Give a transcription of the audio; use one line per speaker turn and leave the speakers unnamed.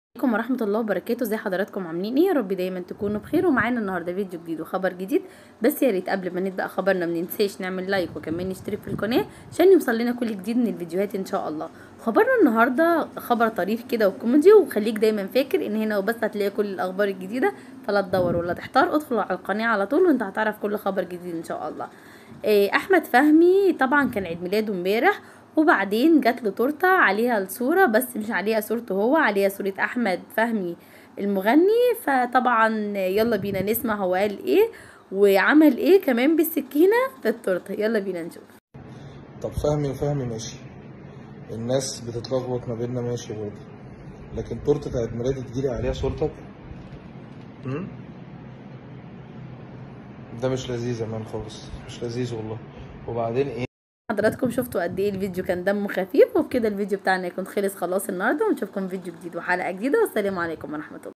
عليكم ورحمة الله وبركاته ازي حضراتكم عاملين ايه يا رب دايما تكونوا بخير ومعانا النهارده فيديو جديد وخبر جديد بس يا ريت قبل ما نبدا خبرنا ما ننساش نعمل لايك وكمان نشترك في القناه عشان يوصل لنا كل جديد من الفيديوهات ان شاء الله خبرنا النهارده خبر طريف كده وكوميدي وخليك دايما فاكر ان هنا وبس هتلاقي كل الاخبار الجديده فلا تدور ولا تحتار ادخل على القناه على طول وانت هتعرف كل خبر جديد ان شاء الله إيه احمد فهمي طبعا كان عيد ميلاده امبارح وبعدين جات له تورته عليها الصوره بس مش عليها صورته هو عليها صوره احمد فهمي المغني فطبعا يلا بينا نسمع هو قال ايه وعمل ايه كمان بالسكينه في التورته يلا بينا نشوف
طب فهمي وفهمي ماشي الناس بتتلخبط ما بيننا ماشي برضه لكن تورته عيد ميلادي تجيلي عليها صورتك هم؟ ده مش لذيذ يا مان خالص مش لذيذ والله وبعدين ايه
حضراتكم شفتوا قد ايه الفيديو كان دمه خفيف وبكده الفيديو بتاعنا يكون خلص خلاص النهارده ونشوفكم فيديو جديد وحلقه جديده والسلام عليكم ورحمه الله